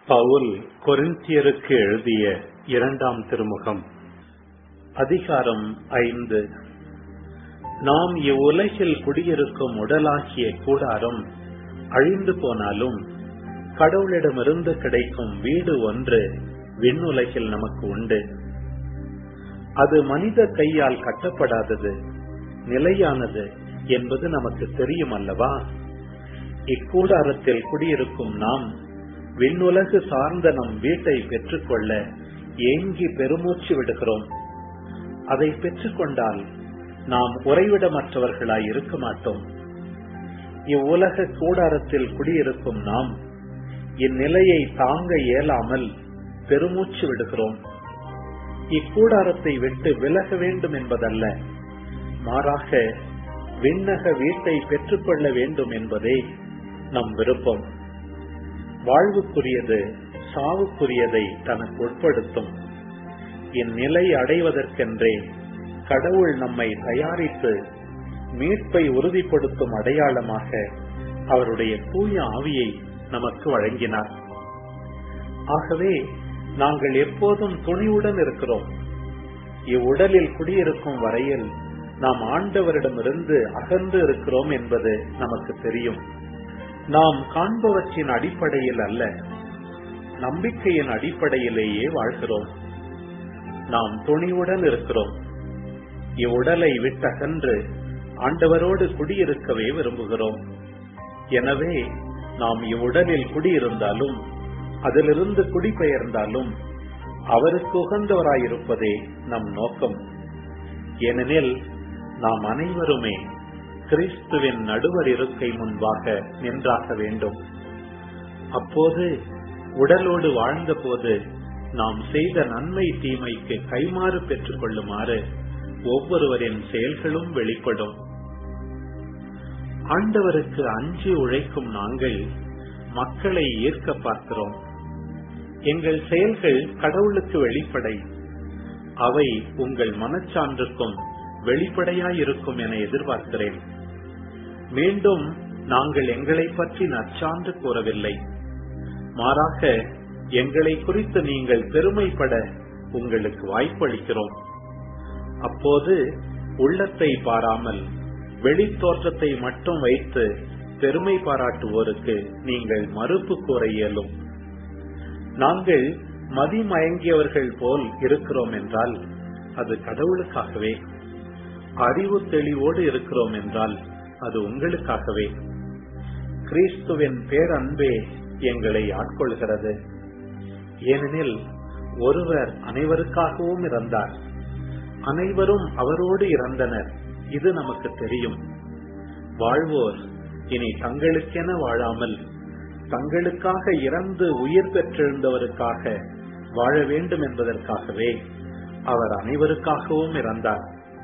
பவுல் கொரிந்தியருக்கு எழுதிய இரண்டாம் திருமுகம் அதிகாரம் ஐந்து நாம் இவ்வுலகில் குடியிருக்கும் உடலாகிய கூடாரம் அழிந்து போனாலும் கடவுளிடமிருந்து கிடைக்கும் வீடு ஒன்று விண்ணுலகில் நமக்கு உண்டு அது மனித கையால் கட்டப்படாதது நிலையானது என்பது நமக்கு தெரியும் அல்லவா இக்கூடாரத்தில் குடியிருக்கும் நாம் விண்ணுலகு சார்ந்த நம் வீட்டை பெற்றுக்கொள்ள ஏங்கி பெருமூச்சு விடுகிறோம் அதை பெற்றுக்கொண்டால் நாம் உறைவிடமற்றவர்களாய் இருக்க மாட்டோம் இவ்வுலக கூடாரத்தில் குடியிருக்கும் நாம் இந்நிலையை தாங்க இயலாமல் பெருமூச்சு விடுகிறோம் இக்கூடாரத்தை விட்டு விலக வேண்டும் என்பதல்ல மாறாக விண்ணக வீட்டை பெற்றுக்கொள்ள வேண்டும் என்பதே நம் விருப்பம் வாழ்வுக்குரியது சாவுக்குரியதை தனக்கு உட்படுத்தும் இந்நிலை அடைவதற்கென்றே கடவுள் நம்மை தயாரித்து மீட்பை உறுதிப்படுத்தும் அடையாளமாக அவருடைய தூய ஆவியை நமக்கு வழங்கினார் ஆகவே நாங்கள் எப்போதும் துணிவுடன் இருக்கிறோம் இவ்வுடலில் குடியிருக்கும் வரையில் நாம் ஆண்டவரிடமிருந்து அகன்று இருக்கிறோம் என்பது நமக்கு தெரியும் நாம் காண்பவற்றின் அடிப்படையில் அல்ல நம்பிக்கையின் அடிப்படையிலேயே வாழ்கிறோம் நாம் துணிவுடன் இருக்கிறோம் இவ்வுடலை விட்டகன்று ஆண்டவரோடு குடியிருக்கவே விரும்புகிறோம் எனவே நாம் இவ்வுடலில் குடியிருந்தாலும் அதிலிருந்து குடிபெயர்ந்தாலும் அவருக்கு உகந்தவராயிருப்பதே நம் நோக்கம் ஏனெனில் நாம் அனைவருமே கிறிஸ்துவின் நடுவர் இருக்கை முன்பாக நின்றாக வேண்டும் அப்போது உடலோடு வாழ்ந்தபோது நாம் செய்த நன்மை தீமைக்கு கைமாறு பெற்றுக் கொள்ளுமாறு ஒவ்வொருவரின் செயல்களும் வெளிப்படும் ஆண்டவருக்கு அஞ்சி உழைக்கும் நாங்கள் மக்களை ஈர்க்க பார்க்கிறோம் எங்கள் செயல்கள் கடவுளுக்கு வெளிப்படை அவை உங்கள் மனச்சான்றுக்கும் வெளிப்படையாயிருக்கும் என எதிர்பார்க்கிறேன் மீண்டும் நாங்கள் எங்களை பற்றி நற்சான்று கூறவில்லை மாறாக எங்களை குறித்து நீங்கள் பெருமைப்பட உங்களுக்கு வாய்ப்பு அளிக்கிறோம் அப்போது உள்ளத்தை பாராமல் வெளித்தோற்றத்தை மட்டும் வைத்து பெருமை பாராட்டுவோருக்கு நீங்கள் மறுப்பு கூற இயலும் நாங்கள் மதிமயங்கியவர்கள் போல் இருக்கிறோம் என்றால் அது கடவுளுக்காகவே அறிவு தெளிவோடு இருக்கிறோம் என்றால் அது உங்களுக்காகவே கிறிஸ்துவின் பேரன்பே எங்களை ஆட்கொள்கிறது ஏனெனில் ஒருவர் அனைவருக்காகவும் இறந்தார் அனைவரும் அவரோடு இறந்தனர் இது நமக்கு தெரியும் வாழ்வோர் இனி தங்களுக்கென வாழாமல் தங்களுக்காக இறந்து உயிர் பெற்றெழுந்தவருக்காக வாழ வேண்டும் என்பதற்காகவே அவர் அனைவருக்காகவும் இறந்தார்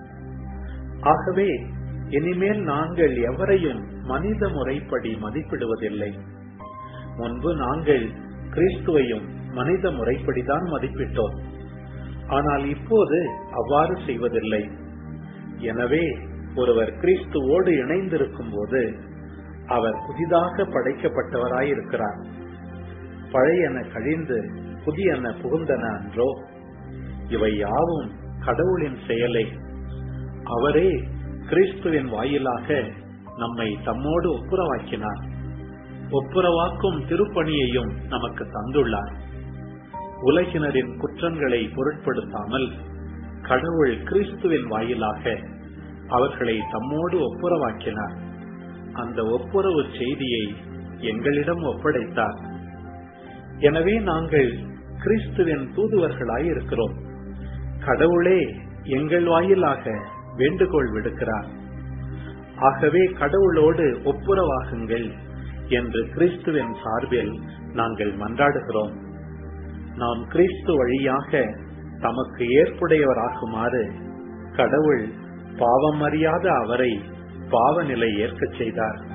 ஆகவே இனிமேல் நாங்கள் எவரையும் மனித முறைப்படி மதிப்பிடுவதில்லை முன்பு நாங்கள் கிறிஸ்துவையும் மனித முறைப்படிதான் மதிப்பிட்டோம் ஆனால் இப்போது அவ்வாறு செய்வதில்லை எனவே ஒருவர் கிறிஸ்துவோடு இணைந்திருக்கும் போது அவர் புதிதாக படைக்கப்பட்டவராயிருக்கிறார் பழையன கழிந்து புதியன புகுந்தன அன்றோ இவை யாவும் கடவுளின் செயலை அவரே கிறிஸ்துவின் வாயிலாக நம்மை தம்மோடு ஒப்புரவாக்கினார் ஒப்புரவாக்கும் திருப்பணியையும் நமக்கு தந்துள்ளார் உலகினரின் குற்றங்களை பொருட்படுத்தாமல் கடவுள் கிறிஸ்துவின் வாயிலாக அவர்களை தம்மோடு ஒப்புரவாக்கினார் அந்த ஒப்புரவு செய்தியை எங்களிடம் ஒப்படைத்தார் எனவே நாங்கள் கிறிஸ்துவின் தூதுவர்களாய் இருக்கிறோம் கடவுளே எங்கள் வாயிலாக வேண்டுகோள் விடுக்கிறார் ஆகவே கடவுளோடு ஒப்புரவாகுங்கள் என்று கிறிஸ்துவின் சார்பில் நாங்கள் மன்றாடுகிறோம் நாம் கிறிஸ்து வழியாக தமக்கு ஏற்புடையவராகுமாறு கடவுள் பாவம் அறியாத அவரை பாவநிலை ஏற்கச் செய்தார்